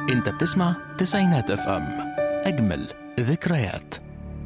انت بتسمع تسعينات اف ام اجمل ذكريات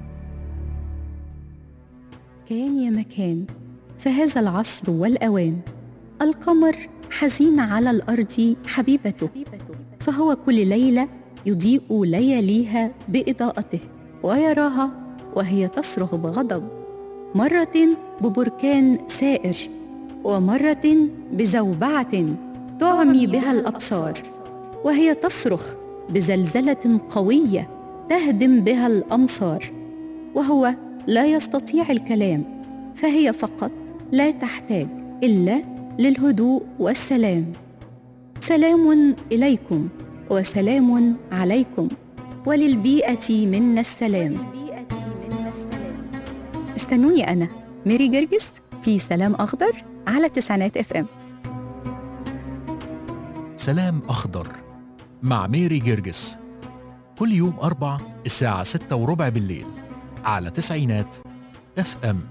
كان يا مكان في هذا العصر والأوان القمر حزين على الأرض حبيبته فهو كل ليلة يضيء لياليها بإضاءته ويراها وهي تصرخ بغضب مرة ببركان سائر ومرة بزوبعة تعمي بها الأبصار وهي تصرخ بزلزلة قوية تهدم بها الأمصار وهو لا يستطيع الكلام فهي فقط لا تحتاج الا للهدوء والسلام سلام اليكم وسلام عليكم وللبيئه منا السلام استنوني انا ميري جرجس في سلام اخضر على تسعينات اف ام سلام أخضر مع ميري جرجس كل يوم أربع الساعة ستة وربع بالليل على تسعينات اف ام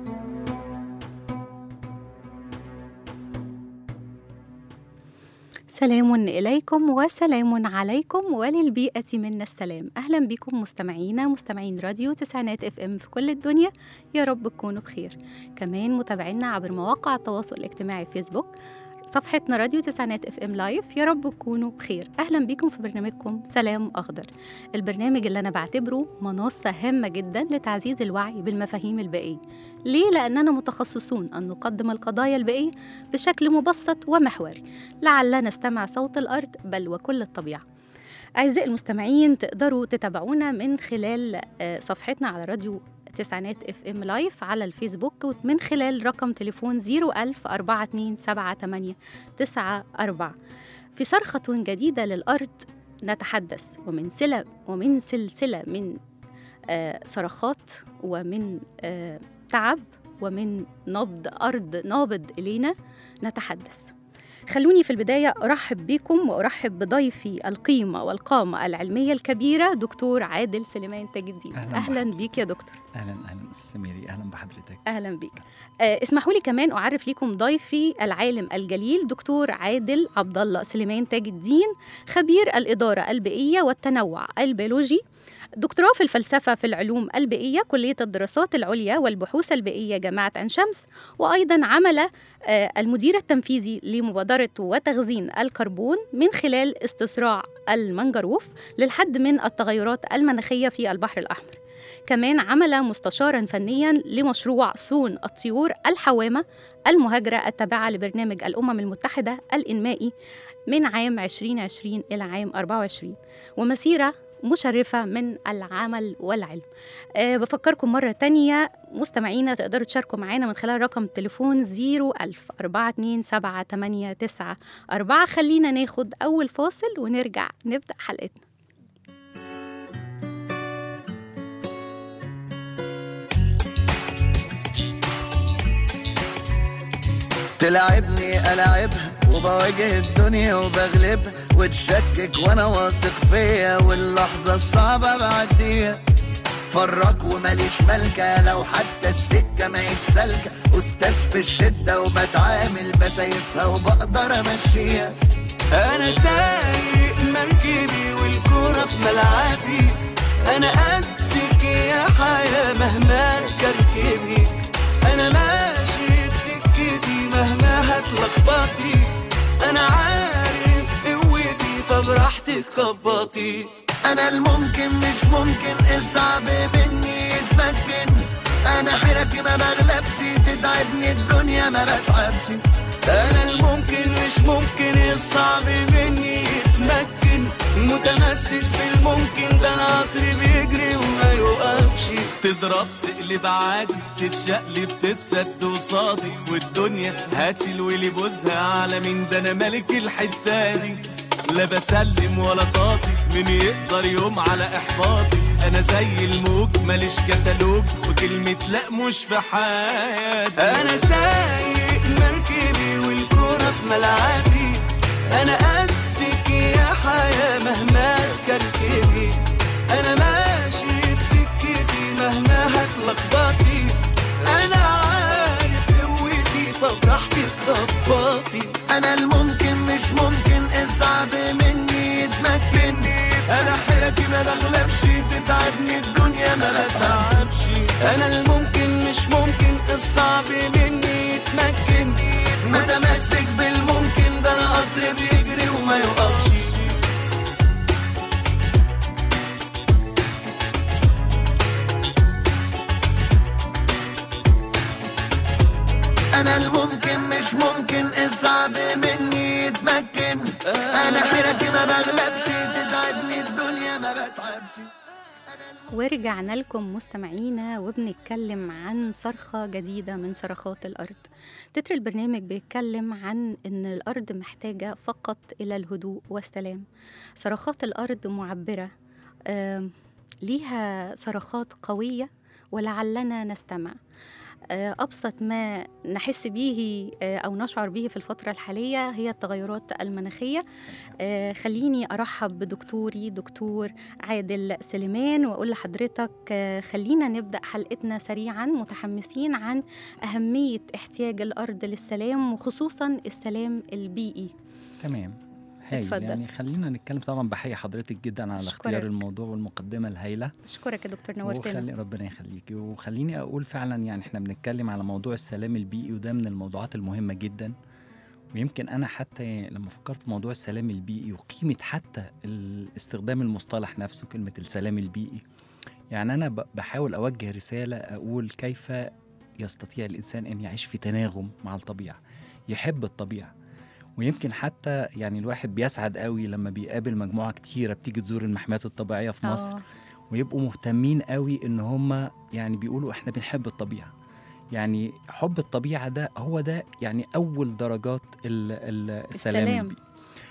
سلام إليكم وسلام عليكم وللبيئة منا السلام أهلا بكم مستمعينا مستمعين راديو تسعينات اف ام في كل الدنيا يا رب تكونوا بخير كمان متابعينا عبر مواقع التواصل الاجتماعي فيسبوك صفحتنا راديو تسعينات اف ام لايف يا رب تكونوا بخير اهلا بكم في برنامجكم سلام اخضر البرنامج اللي انا بعتبره منصه هامه جدا لتعزيز الوعي بالمفاهيم البيئيه ليه لاننا متخصصون ان نقدم القضايا البيئيه بشكل مبسط ومحوري لعلنا نستمع صوت الارض بل وكل الطبيعه أعزائي المستمعين تقدروا تتابعونا من خلال آه، صفحتنا على راديو تسعينات اف ام لايف على الفيسبوك ومن خلال رقم تليفون 01000 4278 94 في صرخة جديدة للأرض نتحدث ومن سلة ومن سلسلة من آه، صرخات ومن آه، تعب ومن نبض أرض نابض إلينا نتحدث خلوني في البداية أرحب بكم وأرحب بضيفي القيمة والقامة العلمية الكبيرة دكتور عادل سليمان تاج الدين أهلاً أهلا بيك يا دكتور اهلا اهلا استاذه ميري اهلا بحضرتك أهلا بيك آه اسمحوا لي كمان أعرف لكم ضيفي العالم الجليل دكتور عادل عبد الله سليمان تاج الدين خبير الإدارة البيئية والتنوع البيولوجي دكتوراه في الفلسفة في العلوم البيئية كلية الدراسات العليا والبحوث البيئية جامعة عين شمس وأيضا عمل آه، المدير التنفيذي لمبادرة وتخزين الكربون من خلال استصراع المنجروف للحد من التغيرات المناخية في البحر الأحمر كمان عمل مستشارا فنيا لمشروع صون الطيور الحوامة المهاجرة التابعة لبرنامج الأمم المتحدة الإنمائي من عام 2020 إلى عام 24 ومسيرة مشرفة من العمل والعلم أه بفكركم مرة تانية مستمعينا تقدروا تشاركوا معانا من خلال رقم التليفون 01000 427 4 خلينا ناخد أول فاصل ونرجع نبدأ حلقتنا تلعبني ألعبها وبواجه الدنيا وبغلبها وتشكك وانا واثق فيا واللحظة الصعبة بعديها فرق وماليش ملكة لو حتى السكة ما سالكة أستاذ في الشدة وبتعامل بسايسها وبقدر أمشيها أنا سايق مركبي والكورة في ملعبي أنا قدك يا حياة مهما تكركبي أنا ماشي في سكتي مهما هتلخبطي أنا عارف قوتي فبراحتك خبطي أنا الممكن مش ممكن الصعب مني يتمكن أنا حيرك ما بغلبش تتعبني الدنيا ما بتعبش أنا الممكن مش ممكن الصعب مني يتمكن متمسك بالممكن ده العطر بيجري وما يوقفش تضرب تقلب عادي تتشقلب تتسد قصادي والدنيا هتلوي بوزها على مين ده انا ملك الحته دي لا بسلم ولا طاطي مين يقدر يوم على احباطي انا زي الموج ماليش كتالوج وكلمه لا مش في حياتي انا سايق مركبي والكرة في ملعبي انا قدك يا حياة مهما تكركبي انا ماشي في سكتي مهما هتلخبطي انا عارف قوتي فبراحتك خبطي انا الممكن مش ممكن الصعب مني يتمكن حيرتي ما بغلبش تتعبني الدنيا ما بتعبش انا الممكن مش ممكن الصعب مني يتمكن متمسك بالممكن ده انا قطر بيجري وما يقفش انا الممكن مش ممكن الصعب مني يتمكن انا حيرتي ما بغلبش تتعبني الدنيا ما بتعبش ورجعنا لكم مستمعينا وبنتكلم عن صرخة جديدة من صرخات الأرض تتر البرنامج بيتكلم عن أن الأرض محتاجة فقط إلى الهدوء والسلام صرخات الأرض معبرة آم، ليها صرخات قوية ولعلنا نستمع آه، أبسط ما نحس به آه، أو نشعر به في الفترة الحالية هي التغيرات المناخية آه، خليني أرحب بدكتوري دكتور عادل سليمان وأقول لحضرتك آه، خلينا نبدأ حلقتنا سريعا متحمسين عن أهمية احتياج الأرض للسلام وخصوصا السلام البيئي تمام هايل اتفضل. يعني خلينا نتكلم طبعا بحيي حضرتك جدا على أشكرك. اختيار الموضوع والمقدمه الهائله أشكرك يا دكتور نورتنا وخلي ربنا يخليكي وخليني اقول فعلا يعني احنا بنتكلم على موضوع السلام البيئي وده من الموضوعات المهمه جدا ويمكن انا حتى لما فكرت في موضوع السلام البيئي وقيمه حتى ال- استخدام المصطلح نفسه كلمه السلام البيئي يعني انا ب- بحاول اوجه رساله اقول كيف يستطيع الانسان ان يعيش في تناغم مع الطبيعه يحب الطبيعه ويمكن حتى يعني الواحد بيسعد قوي لما بيقابل مجموعه كتيره بتيجي تزور المحميات الطبيعيه في مصر آه، ويبقوا مهتمين قوي ان هم يعني بيقولوا احنا بنحب الطبيعه يعني حب الطبيعه ده هو ده يعني اول درجات ال ال السلام السلام. البيئي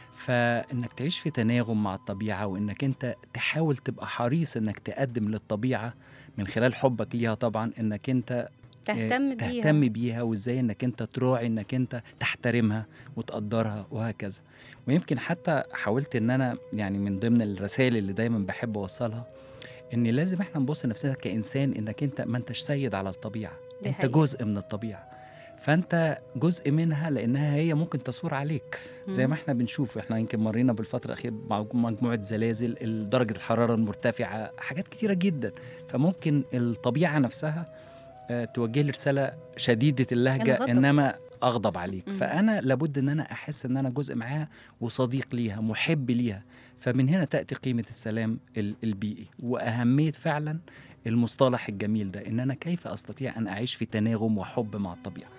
فانك تعيش في تناغم مع الطبيعه وانك انت تحاول تبقى حريص انك تقدم للطبيعه من خلال حبك ليها طبعا انك انت تهتم آه، بيها تهتم بيها وازاي انك انت تراعي انك انت تحترمها وتقدرها وهكذا ويمكن حتى حاولت ان انا يعني من ضمن الرسائل اللي دايما بحب اوصلها ان لازم احنا نبص لنفسنا كانسان انك انت ما انتش سيد على الطبيعه دي انت حقيقة. جزء من الطبيعه فانت جزء منها لانها هي ممكن تثور عليك زي مم. ما احنا بنشوف احنا يمكن مرينا بالفتره الاخيره مع مجموعه زلازل درجه الحراره المرتفعه حاجات كتيره جدا فممكن الطبيعه نفسها آه، توجه لي رساله شديده اللهجه الغضب. انما اغضب عليك مم. فانا لابد ان انا احس ان انا جزء معاها وصديق ليها محب ليها فمن هنا تاتي قيمه السلام ال- البيئي واهميه فعلا المصطلح الجميل ده ان انا كيف استطيع ان اعيش في تناغم وحب مع الطبيعه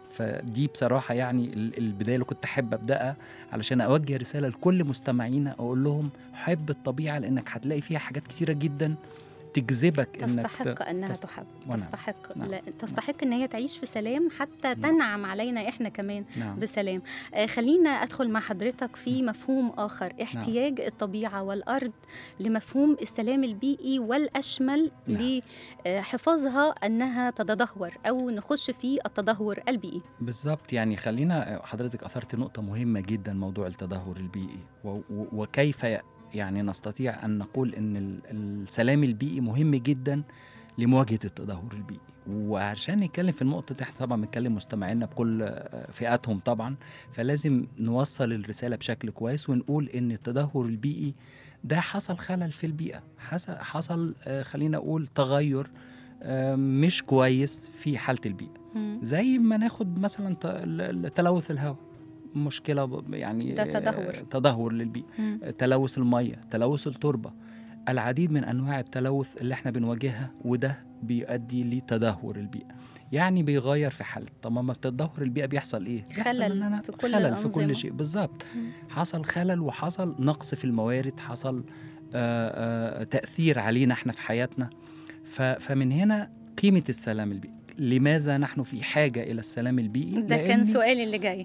فدي بصراحة يعني ال- البداية اللي كنت أحب أبدأها علشان أوجه رسالة لكل مستمعينا أقول لهم حب الطبيعة لأنك هتلاقي فيها حاجات كتيرة جدا تجذبك إنك ت- تستحق انها تست- تحب ونعم. تستحق نعم. لا تستحق ان هي تعيش في سلام حتى تنعم علينا احنا كمان نعم بسلام آه خلينا ادخل مع حضرتك في مفهوم اخر احتياج الطبيعه والارض لمفهوم السلام البيئي والاشمل نعم. لحفاظها انها تتدهور او نخش في التدهور البيئي بالظبط يعني خلينا حضرتك أثرت نقطة مهمة جدا موضوع التدهور البيئي و- و- وكيف يعني نستطيع أن نقول أن ال- السلام البيئي مهم جدا لمواجهة التدهور البيئي وعشان نتكلم في النقطة دي احنا طبعا بنتكلم مستمعينا بكل آه، فئاتهم طبعا فلازم نوصل الرسالة بشكل كويس ونقول أن التدهور البيئي ده حصل خلل في البيئة حصل, حصل آه، خلينا أقول تغير آه، مش كويس في حالة البيئة مم. زي ما ناخد مثلا ت- ال- ال- تلوث الهواء مشكلة ب- يعني ده تدهور. آه، تدهور للبيئة مم. تلوث المية تلوث التربة العديد من أنواع التلوث اللي احنا بنواجهها وده بيؤدي لتدهور البيئة يعني بيغير في حالة طب ما بتدهور البيئة بيحصل ايه؟ بيحصل خلل إن أنا- في كل خلل في الأنظمة. كل شيء بالظبط مم. حصل خلل وحصل نقص في الموارد حصل آه، آه، تأثير علينا احنا في حياتنا ف- فمن هنا قيمة السلام البيئي لماذا نحن في حاجة إلى السلام البيئي؟ ده كان لأن- سؤالي اللي جاي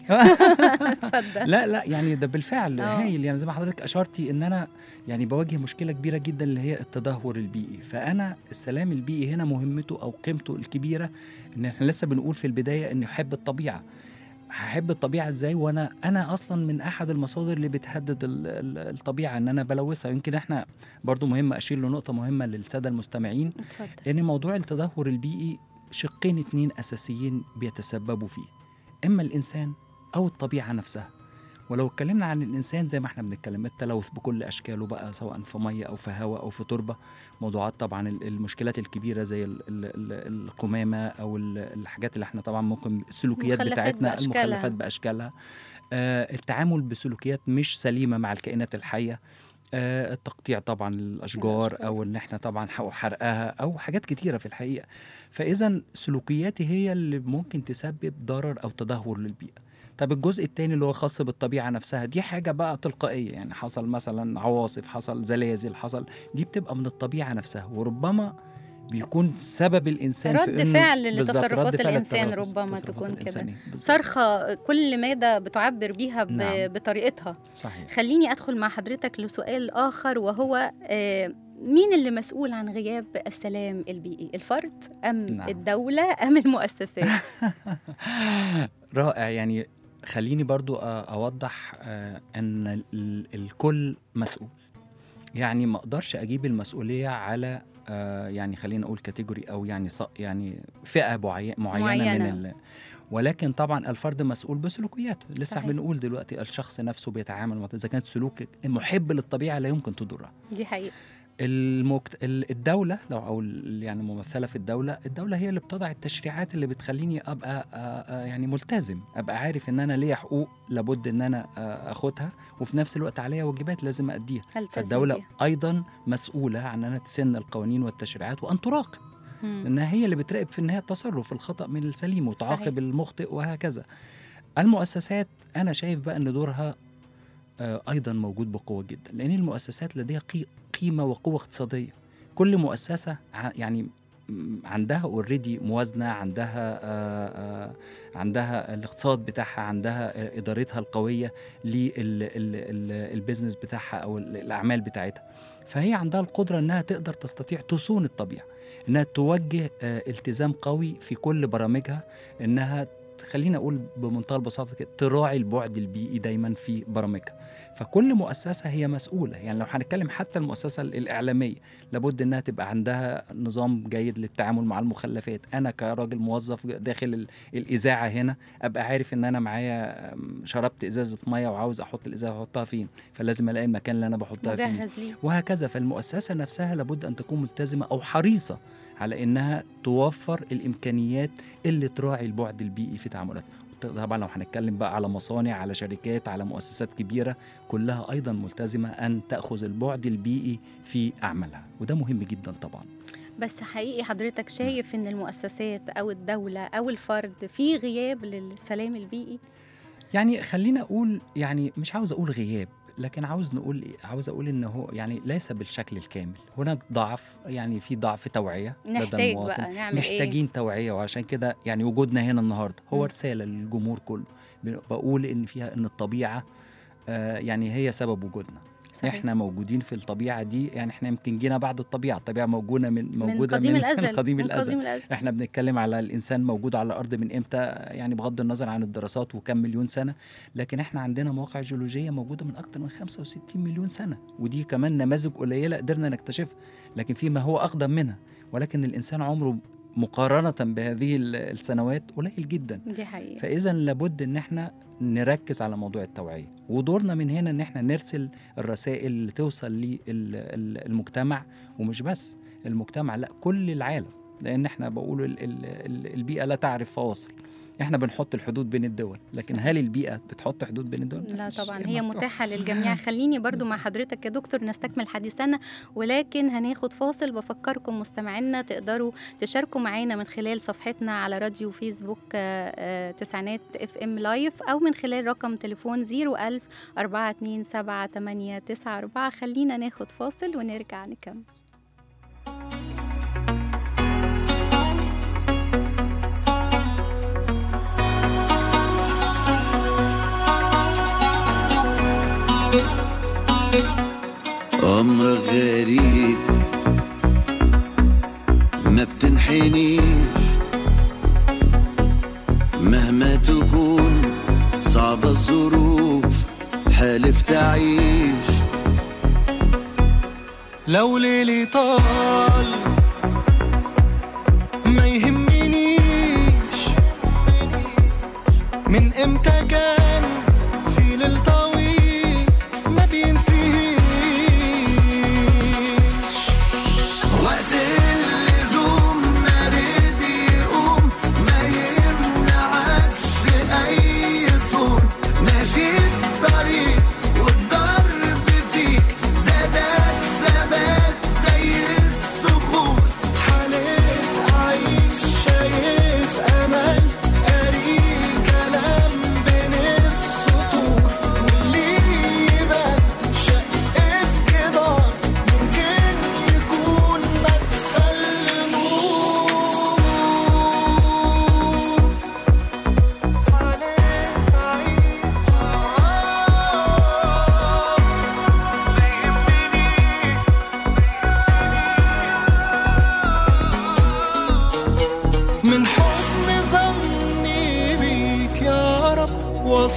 اتفضل لا لا يعني ده بالفعل آه. هايل يعني زي ما حضرتك اشرتي ان انا يعني بواجه مشكله كبيره جدا اللي هي التدهور البيئي فانا السلام البيئي هنا مهمته او قيمته الكبيره ان احنا لسه بنقول في البدايه اني احب الطبيعه هحب الطبيعه ازاي وانا انا اصلا من احد المصادر اللي بتهدد ال- ال- الطبيعه ان انا بلوثها يمكن احنا برضو مهم اشير لنقطه مهمه للساده المستمعين اتفضل لان موضوع التدهور البيئي شقين اتنين اساسيين بيتسببوا فيه اما الانسان او الطبيعه نفسها ولو اتكلمنا عن الانسان زي ما احنا بنتكلم التلوث بكل اشكاله بقى سواء في ميه او في هواء او في تربه موضوعات طبعا ال- المشكلات الكبيره زي ال- ال- ال- القمامه او ال- الحاجات اللي احنا طبعا ممكن السلوكيات المخلفات بتاعتنا بأشكالها. المخلفات باشكالها آه التعامل بسلوكيات مش سليمه مع الكائنات الحيه آه التقطيع طبعا الاشجار الأشجار. او ان احنا طبعا حق- حرقها او حاجات كتيره في الحقيقه فاذا سلوكياتي هي اللي ممكن تسبب ضرر او تدهور للبيئه طب الجزء التاني اللي هو خاص بالطبيعه نفسها دي حاجه بقى تلقائيه يعني حصل مثلا عواصف حصل زلازل حصل دي بتبقى من الطبيعه نفسها وربما بيكون سبب الانسان في رد إنه- فعل بالظبط، لتصرفات رد فعل الإنسان التغرس- ربما التصرفات تكون كده. الإنسانية. بالظبط. صرخة كل مادة بتعبر بيها ب... نعم. بطريقتها صحيح خليني أدخل مع حضرتك لسؤال آخر وهو آه، مين اللي مسؤول عن غياب السلام البيئي الفرد أم نعم. الدولة أم المؤسسات رائع يعني خليني برضو أ- أوضح آه، أن ال- الكل مسؤول يعني ما أقدرش أجيب المسؤولية على آه، يعني خلينا نقول كاتيجوري أو يعني ص- يعني فئة معي- معينة, معينة. من ال ولكن طبعا الفرد مسؤول بسلوكياته لسه صحيح. بنقول دلوقتي الشخص نفسه بيتعامل مع اذا كانت سلوك محب للطبيعه لا يمكن تضرها دي حقيقة المكت... ال- الدولة لو أو ال- يعني ممثلة في الدولة الدولة هي اللي بتضع التشريعات اللي بتخليني أبقى آه، آه، يعني ملتزم أبقى عارف إن أنا ليا حقوق لابد إن أنا آه، أخدها وفي نفس الوقت عليا واجبات لازم أديها هل فالدولة أيضا مسؤولة عن أنها تسن القوانين والتشريعات وأن تراقب لأنها هي اللي بتراقب في النهاية التصرف الخطأ من السليم وتعاقب صحيح. المخطئ وهكذا المؤسسات أنا شايف بقى أن دورها آه، أيضا موجود بقوة جدا لأن المؤسسات لديها قي- قيمة وقوة اقتصادية كل مؤسسة ع- يعني م- عندها اوريدي موازنة عندها آه، آه، عندها الاقتصاد بتاعها عندها آه، إدارتها القوية للبيزنس بتاعها أو ال- الأعمال بتاعتها فهي عندها القدرة أنها تقدر تستطيع تصون الطبيعة انها توجه آه، التزام قوي في كل برامجها انها خلينا اقول بمنتهى البساطه كده تراعي البعد البيئي دايما في برامجها فكل مؤسسه هي مسؤوله يعني لو هنتكلم حتى المؤسسه الاعلاميه لابد انها تبقى عندها نظام جيد للتعامل مع المخلفات انا كراجل موظف داخل ال- الاذاعه هنا ابقى عارف ان انا معايا آم، شربت ازازه ميه وعاوز احط الازازه احطها فين فلازم الاقي المكان اللي انا بحطها فيه مجهز ليه وهكذا فالمؤسسة نفسها لابد أن تكون ملتزمة أو حريصة على أنها توفر الإمكانيات اللي تراعي البعد البيئي في تعاملاتها طبعا لو هنتكلم بقى على مصانع على شركات على مؤسسات كبيرة كلها أيضا ملتزمة أن تأخذ البعد البيئي في أعمالها وده مهم جدا طبعا بس حقيقي حضرتك شايف ان المؤسسات او الدولة او الفرد في غياب للسلام البيئي يعني خلينا أقول يعني مش عاوز أقول غياب لكن عاوز نقول إيه؟ عاوز اقول ان هو يعني ليس بالشكل الكامل هناك ضعف يعني في ضعف توعيه لدى نحتاج المواطن بقى نعمل ايه محتاجين توعيه وعشان كده يعني وجودنا هنا النهارده هو مم. رساله للجمهور كله ب- بقول ان فيها ان الطبيعه آه يعني هي سبب وجودنا صحيح. احنا موجودين في الطبيعه دي يعني احنا يمكن جينا بعد الطبيعه الطبيعه موجوده من موجوده من قديم من الازل من قديم من الازل قديم الازل احنا بنتكلم على الانسان موجود على الارض من امتى يعني بغض النظر عن الدراسات وكم مليون سنه لكن احنا عندنا مواقع جيولوجيه موجوده من اكتر من 65 مليون سنه ودي كمان نماذج قليله قدرنا نكتشفها لكن في ما هو اقدم منها ولكن الانسان عمره مقارنه بهذه ال- السنوات قليل جدا دي حقيقة فاذا لابد ان احنا نركز على موضوع التوعيه ودورنا من هنا ان احنا نرسل الرسائل اللي توصل للمجتمع ومش بس المجتمع لا كل العالم لان احنا بقول ال- ال- ال- البيئه لا تعرف فواصل احنا بنحط الحدود بين الدول لكن صحيح. هل البيئه بتحط حدود بين الدول لا مفيش، طبعا هي مفتوحة. متاحة للجميع خليني برضو مع بالظبط. حضرتك يا دكتور نستكمل حديثنا ولكن هناخد فاصل بفكركم مستمعينا تقدروا تشاركوا معانا من خلال صفحتنا على راديو فيسبوك آه، آه، تسعينات اف ام لايف او من خلال رقم تليفون 01000 427 خلينا ناخد فاصل ونرجع نكمل أمرك غريب ما بتنحنيش مهما تكون صعبة الظروف حالف تعيش لو ليلي طال ما يهمنيش من امتى كان في ليل طال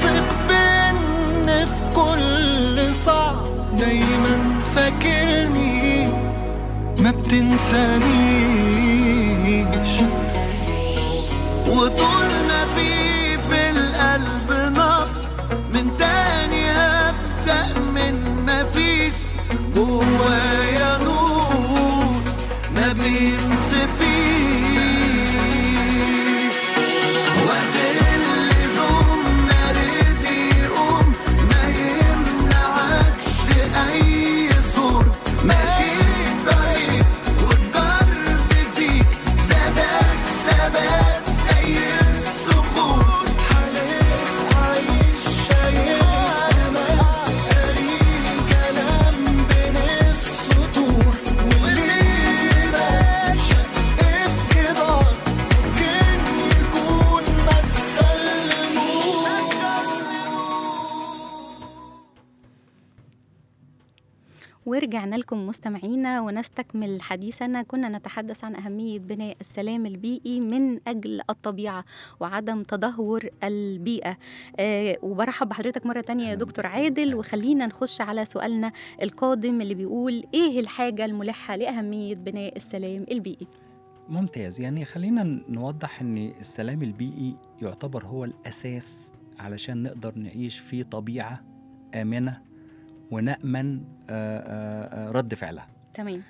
واثق بان في كل صعب دايما فاكرني ما بتنسانيش وطول ما في في القلب نبض من تاني هبدأ من ما فيش جوايا نور ما بينطفيش وقت اللزوم مريض يقوم ما يمنعكش أي صور ماشي طريق والضرب فيك زادك ثبات زي الصخور حالف عايش شايف أمان قاري كلام بين السطور واللي ماشي افتراض ممكن يكون مدخل نور ورجعنا لكم مستمعينا ونستكمل حديثنا كنا نتحدث عن أهمية بناء السلام البيئي من أجل الطبيعة وعدم تدهور البيئة آه وبرحب بحضرتك مرة تانية يا أهلاً دكتور بك. عادل وخلينا نخش على سؤالنا القادم اللي بيقول إيه الحاجة الملحة لأهمية بناء السلام البيئي ممتاز يعني خلينا نوضح ان السلام البيئي يعتبر هو الاساس علشان نقدر نعيش في طبيعه امنه ونامن آه، آه، آه، رد فعلها تمام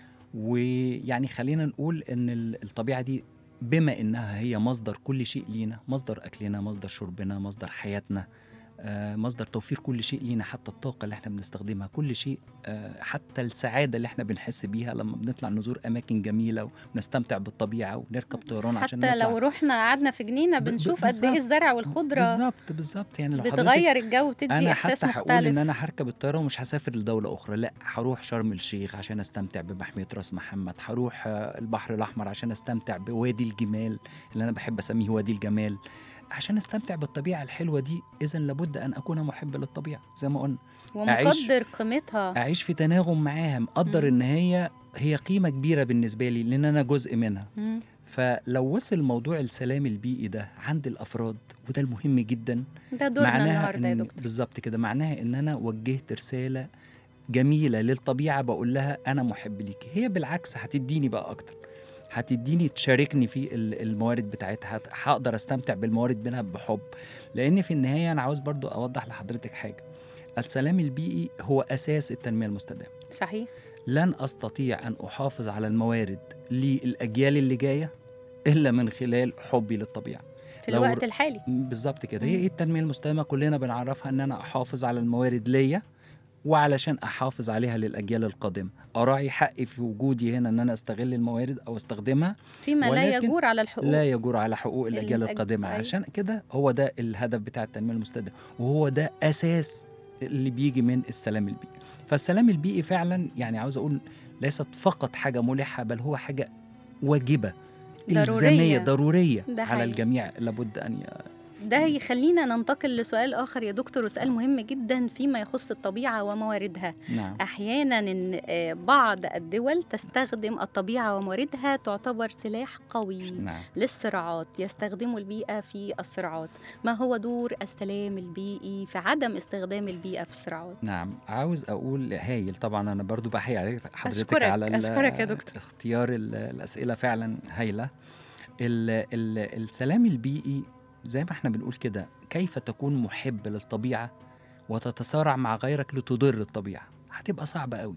ويعني خلينا نقول ان ال- الطبيعه دي بما انها هي مصدر كل شيء لينا مصدر اكلنا مصدر شربنا مصدر حياتنا آه، مصدر توفير كل شيء لينا حتى الطاقه اللي احنا بنستخدمها كل شيء آه، حتى السعاده اللي احنا بنحس بيها لما بنطلع نزور اماكن جميله ونستمتع بالطبيعه ونركب طيران عشان حتى نطلع لو رحنا قعدنا في جنينة ب- ب- بنشوف قد إيه بالظبط. الزرع والخضرة بالظبط بالظبط يعني لو حضرتك بتغير الجو بتدي انا إحساس حتى هقول ان مختلف انا هركب الطياره ومش هسافر لدوله اخرى لا هروح شرم الشيخ عشان استمتع بمحميه راس محمد هروح آه، البحر الاحمر عشان استمتع بوادي الجمال اللي انا بحب اسميه وادي الجمال عشان استمتع بالطبيعه الحلوه دي اذا لابد ان اكون محب للطبيعه زي ما قلنا ومقدر قيمتها اعيش في تناغم معاها مقدر ان هي هي قيمه كبيره بالنسبه لي لان انا جزء منها مم. فلو وصل موضوع السلام البيئي ده عند الافراد وده المهم جدا ده دورنا معناها النهارده يا إن دكتور بالظبط كده معناها ان انا وجهت رساله جميله للطبيعه بقول لها انا محب ليك هي بالعكس هتديني بقى اكتر هتديني تشاركني في ال- الموارد بتاعتها هت- هقدر استمتع بالموارد منها بحب لان في النهايه انا عاوز برضو اوضح لحضرتك حاجه السلام البيئي هو اساس التنميه المستدامه صحيح لن استطيع ان احافظ على الموارد للاجيال اللي جايه الا من خلال حبي للطبيعه في لو الوقت ر- الحالي بالظبط كده هي مم. ايه التنميه المستدامه كلنا بنعرفها ان انا احافظ على الموارد ليا وعلشان احافظ عليها للاجيال القادمه اراعي حقي في وجودي هنا ان انا استغل الموارد او استخدمها فيما لا ولكن يجور على الحقوق لا يجور على حقوق الاجيال الأج- القادمه أيوة. علشان كده هو ده الهدف بتاع التنميه المستدامه وهو ده اساس اللي بيجي من السلام البيئي فالسلام البيئي فعلا يعني عاوز اقول ليست فقط حاجه ملحه بل هو حاجه واجبه ضرورية. الزاميه ضروريه ده على حقيقي. الجميع لابد ان ي... ده يخلينا ننتقل لسؤال آخر يا دكتور وسؤال مهم جدا فيما يخص الطبيعة ومواردها نعم أحيانا إن آه، بعض الدول تستخدم الطبيعة ومواردها تعتبر سلاح قوي نعم للصراعات يستخدم البيئة في الصراعات ما هو دور السلام البيئي في عدم استخدام البيئة في الصراعات نعم عاوز اقول هايل طبعا انا برضو بحيي عليك حضرتك أشكرك- على ال- أشكرك يا دكتور. اختيار ال- الاسئله فعلا هايله ال ال السلام البيئي زي ما احنا بنقول كده كيف تكون محب للطبيعه وتتصارع مع غيرك لتضر الطبيعه هتبقى صعبه قوي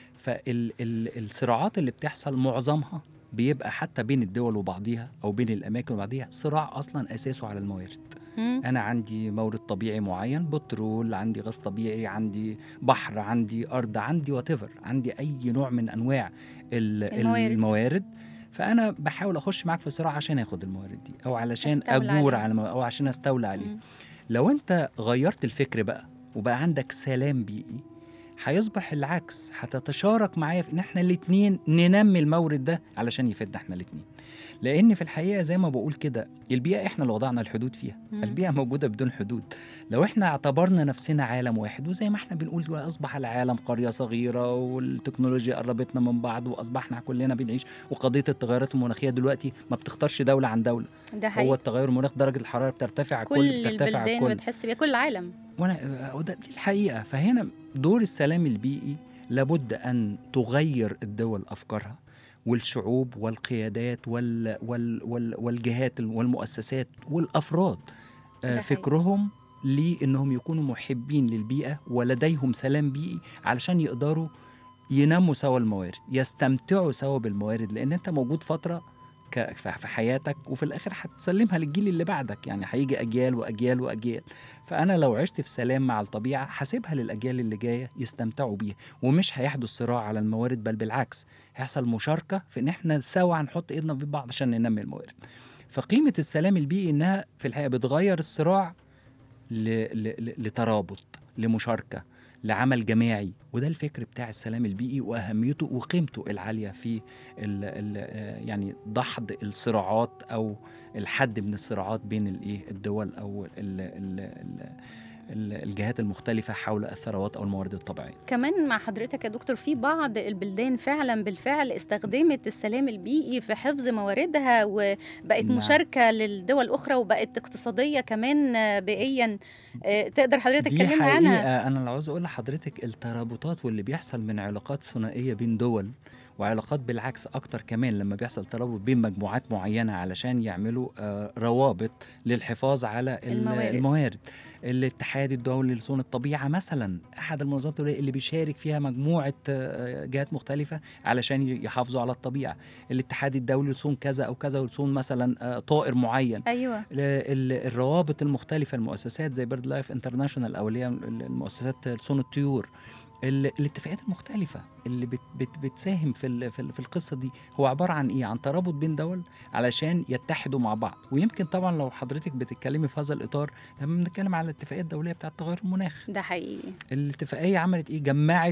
فالصراعات اللي بتحصل معظمها بيبقى حتى بين الدول وبعضيها او بين الاماكن وبعضيها صراع اصلا اساسه على الموارد مم. انا عندي مورد طبيعي معين بترول عندي غاز طبيعي عندي بحر عندي ارض عندي واتيفر عندي اي نوع من انواع ال- الموارد. الموارد فانا بحاول اخش معاك في صراع عشان اخد الموارد دي او علشان أستولى اجور عليها. على المو... او عشان استولى عليه مم. لو انت غيرت الفكر بقى وبقى عندك سلام بيئي هيصبح العكس هتتشارك معايا في ان احنا الاتنين ننمي المورد ده علشان يفيدنا احنا الاتنين لان في الحقيقه زي ما بقول كده البيئه احنا اللي وضعنا الحدود فيها مم. البيئه موجوده بدون حدود لو احنا اعتبرنا نفسنا عالم واحد وزي ما احنا بنقول دلوقتي اصبح العالم قريه صغيره والتكنولوجيا قربتنا من بعض واصبحنا كلنا بنعيش وقضيه التغيرات المناخيه دلوقتي ما بتختارش دوله عن دوله ده هو حقيقي التغير المناخ درجه الحراره بترتفع على كل الكل بترتفع على البلدان الكل بتحس بيها كل العالم وانا وده دي الحقيقه فهنا دور السلام البيئي لابد ان تغير الدول افكارها والشعوب والقيادات وال وال وال والجهات والمؤسسات والافراد ده آه، حقيقي. فكرهم لانهم يكونوا محبين للبيئه ولديهم سلام بيئي علشان يقدروا ينموا سوا الموارد يستمتعوا سوا بالموارد لان انت موجود فتره ك- في في حياتك وفي الاخر هتسلمها للجيل اللي بعدك يعني هيجي اجيال واجيال واجيال فانا لو عشت في سلام مع الطبيعه هسيبها للاجيال اللي جايه يستمتعوا بيها ومش هيحدث صراع على الموارد بل بالعكس هيحصل مشاركه في ان احنا سوا هنحط ايدنا في بعض عشان ننمي الموارد فقيمه السلام البيئي انها في الحقيقه بتغير الصراع ل... ل... ل... لترابط لمشاركه لعمل جماعي وده الفكر بتاع السلام البيئي واهميته وقيمته العاليه في ال ال يعني دحض الصراعات او الحد من الصراعات بين الايه الدول او ال ال ال ال الجهات المختلفه حول الثروات او الموارد الطبيعيه كمان مع حضرتك يا دكتور في بعض البلدان فعلا بالفعل استخدمت السلام البيئي في حفظ مواردها وبقت نعم. مشاركة للدول الأخرى وبقت اقتصادية كمان آه، بيئيا آه، تقدر حضرتك دي تتكلم حقيقة عنها أنا اللي عاوز أقول لحضرتك الترابطات واللي بيحصل من علاقات ثنائية بين دول وعلاقات بالعكس أكتر كمان لما بيحصل ترابط بين مجموعات معينة علشان يعملوا آه، روابط للحفاظ على ال- الموارد. الموارد الاتحاد الدولي لصون الطبيعة مثلا أحد المنظمات الدولية اللي بيشارك فيها مجموعة آه، جهات مختلفة علشان ي- يحافظوا على الطبيعة الاتحاد الدولي لصون كذا أو كذا ولصون مثلا آه، طائر معين أيوة ال- ال- الروابط المختلفة المؤسسات زي بيرد لايف انترناشونال او اللي هي المؤسسات صون الطيور ال- الاتفاقات المختلفة اللي بت بت بتساهم في ال- في, ال- في القصة دي هو عبارة عن ايه؟ عن ترابط بين دول علشان يتحدوا مع بعض ويمكن طبعا لو حضرتك بتتكلمي في هذا الإطار لما بنتكلم على الاتفاقية الدولية بتاعة تغير المناخ ده حقيقي الاتفاقية عملت ايه؟ جمعت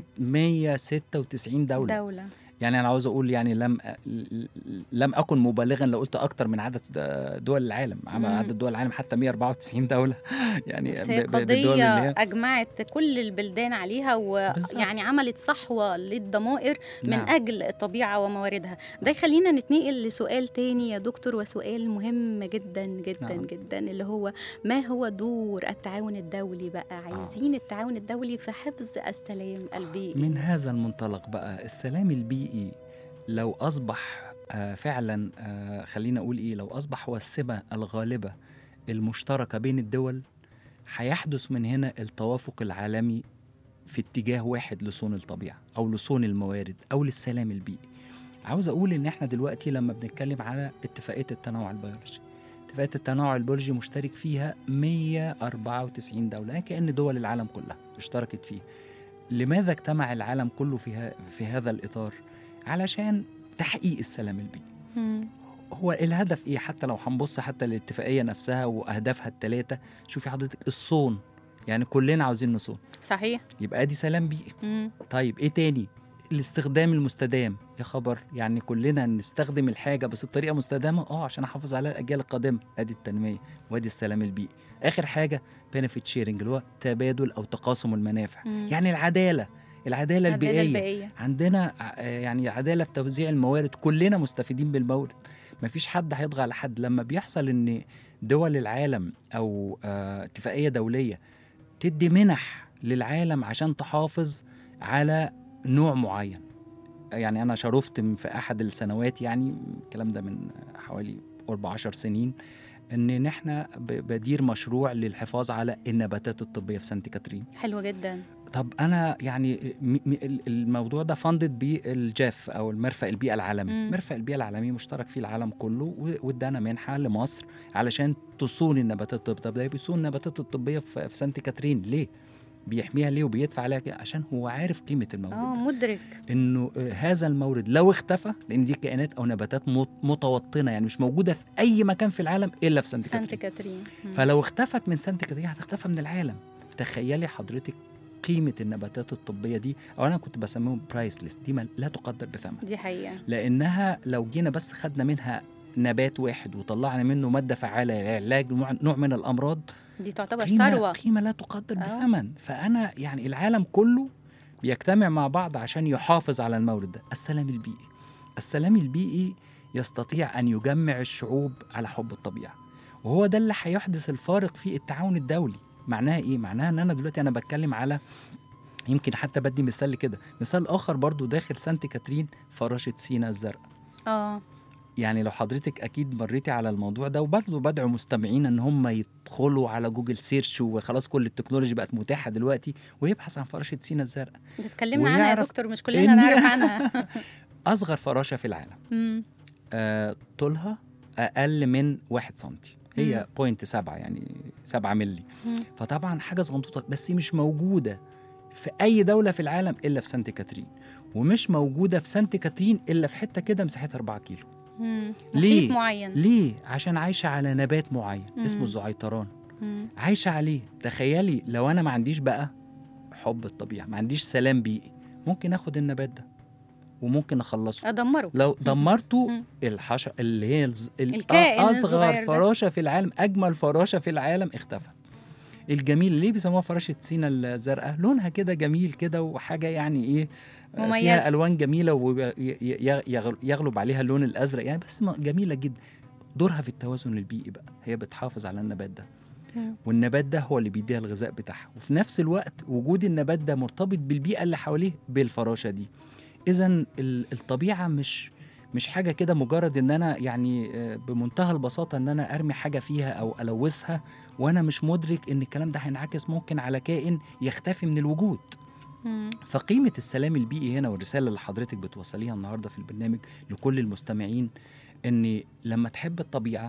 196 دولة دولة يعني انا عاوز اقول يعني لم لم اكن مبالغا لو قلت اكتر من عدد دول العالم عمل مم. عدد دول العالم حتى 194 دوله يعني بس ب- هي ب- بالدول اللي قضية هي أجمعت كل البلدان عليها بالظبط. ويعني عملت صحوة للضمائر من نعم. أجل الطبيعة ومواردها ده يخلينا نتنقل لسؤال تاني يا دكتور وسؤال مهم جدا جدا نعم. جدا اللي هو ما هو دور التعاون الدولي بقى عايزين التعاون الدولي في حفظ السلام البيئي من هذا المنطلق بقى السلام البيئي لو اصبح آه، فعلا آه، خلينا اقول ايه لو اصبح هو السمه الغالبه المشتركه بين الدول هيحدث من هنا التوافق العالمي في اتجاه واحد لصون الطبيعه او لصون الموارد او للسلام البيئي عاوز اقول ان احنا دلوقتي لما بنتكلم على اتفاقيه التنوع البيولوجي اتفاقيه التنوع البيولوجي مشترك فيها 194 دوله يعني كأن دول العالم كلها اشتركت فيه لماذا اجتمع العالم كله في, ها في هذا الإطار؟ علشان تحقيق السلام البيئي مم. هو الهدف إيه حتى لو هنبص حتى الاتفاقية نفسها وأهدافها الثلاثة شوفي حضرتك الصون يعني كلنا عاوزين نصون صحيح يبقى دي سلام بيئي مم. طيب إيه تاني؟ الاستخدام المستدام يا خبر يعني كلنا نستخدم الحاجة بس بطريقة مستدامة اه عشان احافظ على الأجيال القادمة ادي التنمية وادي السلام البيئي آخر حاجة بنفيت شيرنج اللي هو تبادل أو تقاسم المنافع مم. يعني العدالة العدالة العدالة البيئية البيئية عندنا ع- يعني عدالة في توزيع الموارد كلنا مستفيدين بالمورد مفيش حد هيطغى على حد لما بيحصل ان دول العالم او آه، اتفاقية دولية تدي منح للعالم عشان تحافظ على نوع معين يعني انا شرفت من- في احد السنوات يعني الكلام ده من حوالي 14 سنين ان نحن ب- بدير مشروع للحفاظ على النباتات الطبيه في سانت كاترين حلوة جدا طب انا يعني م- م- ال- الموضوع ده فاندد بالجاف او المرفق البيئه العالمي مم. مرفق البيئه العالمي مشترك فيه العالم كله و- وادانا منحه لمصر علشان تصون النباتات الطبيه طب ده بيصون النباتات الطبيه في في سانت كاترين ليه بيحميها ليه وبيدفع عليها كده؟ عشان هو عارف قيمه المورد اه ده. مدرك انه آه، هذا المورد لو اختفى لان دي كائنات او نباتات مت- متوطنه يعني مش موجوده في اي مكان في العالم الا في سانت سانت كاترين كاترين مم. فلو اختفت من سانت كاترين هتختفى من العالم تخيلي حضرتك قيمة النباتات الطبية دي أو أنا كنت بسميهم برايسلس دي ما لا تقدر بثمن دي حقيقة لأنها لو جينا بس خدنا منها نبات واحد وطلعنا منه ماده فعاله لعلاج نوع- نوع من الامراض دي تعتبر قيمة ثروه قيمة لا تقدر آه. بثمن فأنا يعني العالم كله بيجتمع مع بعض عشان يحافظ على المورد ده السلام البيئي السلام البيئي يستطيع أن يجمع الشعوب على حب الطبيعة وهو ده اللي هيحدث الفارق في التعاون الدولي معناها إيه؟ معناها أن أنا دلوقتي أنا بتكلم على يمكن حتى بدي مثال كده مثال آخر برضو داخل سانت كاترين فراشة سينا الزرقاء اه يعني لو حضرتك اكيد مريتي على الموضوع ده وبرضه بدعو مستمعين ان هم يدخلوا على جوجل سيرش وخلاص كل التكنولوجي بقت متاحه دلوقتي ويبحث عن فراشه سينا الزرقاء ده اتكلمنا عنها يا ويعرف دكتور مش كلنا إن- نعرف عنها اصغر فراشه في العالم مم. آه طولها اقل من 1 سنتي هي بوينت سبعة يعني 7 ملي مم. فطبعا حاجه صغنطوطه بس مش موجوده في اي دوله في العالم الا في سانت كاترين ومش موجوده في سانت كاترين الا في حته كده مساحتها 4 كيلو مم. ليه؟ محيط معين ليه عشان عايشه على نبات معين مم. اسمه الزعيطران مم. عايشه عليه تخيلي لو انا ما عنديش بقى حب الطبيعه ما عنديش سلام بيئي ممكن اخد النبات ده وممكن اخلصه ادمره لو دمرته مم. الحشر اللي هي الز... ال- الكائن اصغر الصغير ده. فراشه في العالم اجمل فراشه في العالم اختفت الجميل ليه بيسموها فراشه سينا الزرقاء لونها كده جميل كده وحاجه يعني ايه آه، مميزة. فيها الوان جميله ويغلب عليها اللون الازرق يعني بس ما- جميله جدا دورها في التوازن البيئي بقى هي بتحافظ على النبات ده مم. والنبات ده هو اللي بيديها الغذاء بتاعها وفي نفس الوقت وجود النبات ده مرتبط بالبيئه اللي حواليه بالفراشه دي اذا الطبيعه مش مش حاجه كده مجرد ان انا يعني آه، بمنتهى البساطه ان انا ارمي حاجه فيها او الوثها وانا مش مدرك ان الكلام ده هينعكس ممكن على كائن يختفي من الوجود مم. فقيمة السلام البيئي هنا والرسالة اللي حضرتك بتوصليها النهاردة في البرنامج لكل المستمعين إن لما تحب الطبيعة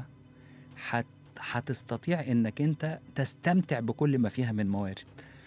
هت هتستطيع إنك أنت تستمتع بكل ما فيها من موارد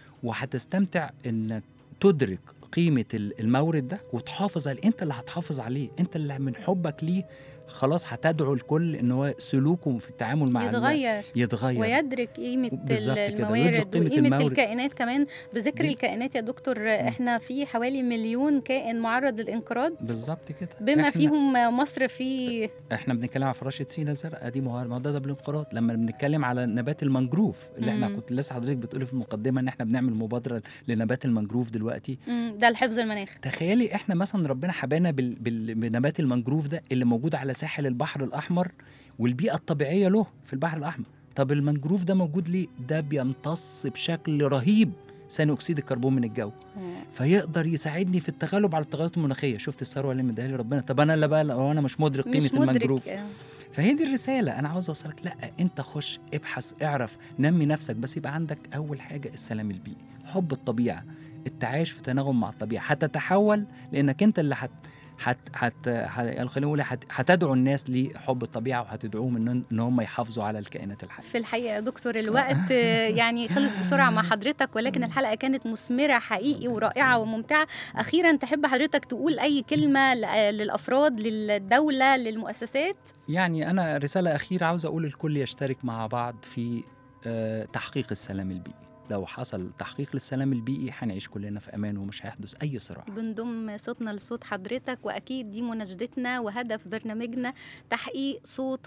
وهتستمتع إنك تدرك قيمة ال- المورد ده وتحافظ عليه أنت اللي هتحافظ عليه أنت اللي من حبك ليه خلاص هتدعو الكل إن هو سلوكه في التعامل مع ال- يتغير يتغير ويدرك قيمة بالظبط كده، الموارد ويدرك قيمة وقيمة المورد. الكائنات كمان بذكر دي- الكائنات يا دكتور احنا في حوالي مليون كائن معرض للانقراض بالظبط كده بما إحنا- فيهم مصر في احنا بنتكلم على فراشه سينا الزرقاء دي مهار- مهدده بالانقراض لما بنتكلم على نبات المنجروف اللي احنا مم. كنت لسه حضرتك بتقولي في المقدمه ان احنا بنعمل مبادره لنبات المنجروف دلوقتي مم، ده الحفظ المناخ تخيلي احنا مثلا ربنا حبانا بال... بال... بنبات المنجروف ده اللي موجود على ساحل البحر الاحمر والبيئه الطبيعيه له في البحر الاحمر طب المنجروف ده موجود ليه ده بيمتص بشكل رهيب ثاني اكسيد الكربون من الجو فيقدر يساعدني في التغلب على التغيرات المناخيه شفت الثروه اللي مديها لي ربنا طب انا لا بقى لو انا مش مدرك قيمه مش مدرك المنجروف آه. فهي دي الرسالة أنا عاوز أوصلك لا أنت خش ابحث اعرف نمي نفسك بس يبقى عندك أول حاجة السلام البيئي حب الطبيعة التعايش في تناغم مع الطبيعة هتتحول لأنك أنت اللي هت هت هت هت- خلينا نقول هت هتدعو الناس لحب الطبيعة وهتدعوهم إن إن هم يحافظوا على الكائنات الحية في الحقيقة يا دكتور الوقت آه، يعني خلص بسرعة مع حضرتك ولكن الحلقة كانت مثمرة حقيقي ورائعة وممتعة أخيرا تحب حضرتك تقول أي كلمة ل- للأفراد للدولة للمؤسسات يعني أنا رسالة أخيرة عاوز أقول الكل يشترك مع بعض في آه، تحقيق السلام البيئي لو حصل تحقيق للسلام البيئي هنعيش كلنا في أمان ومش هيحدث أي صراع بنضم صوتنا لصوت حضرتك واكيد دي مناشدتنا وهدف برنامجنا تحقيق صوت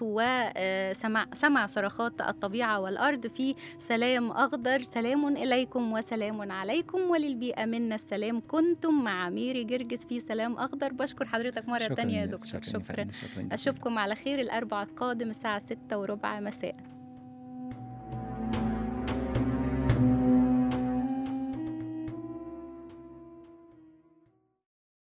وسمع سمع صرخات الطبيعه والارض في سلام اخضر سلام اليكم وسلام عليكم وللبيئه منا السلام كنتم مع ميري جرجس في سلام اخضر بشكر حضرتك مره شكراً ا يا يا- دكتور شكراً يا شكرا فندم، شكراً جزيلاً. اشوفكم على خير الاربع القادم الساعه 6 وربع مساء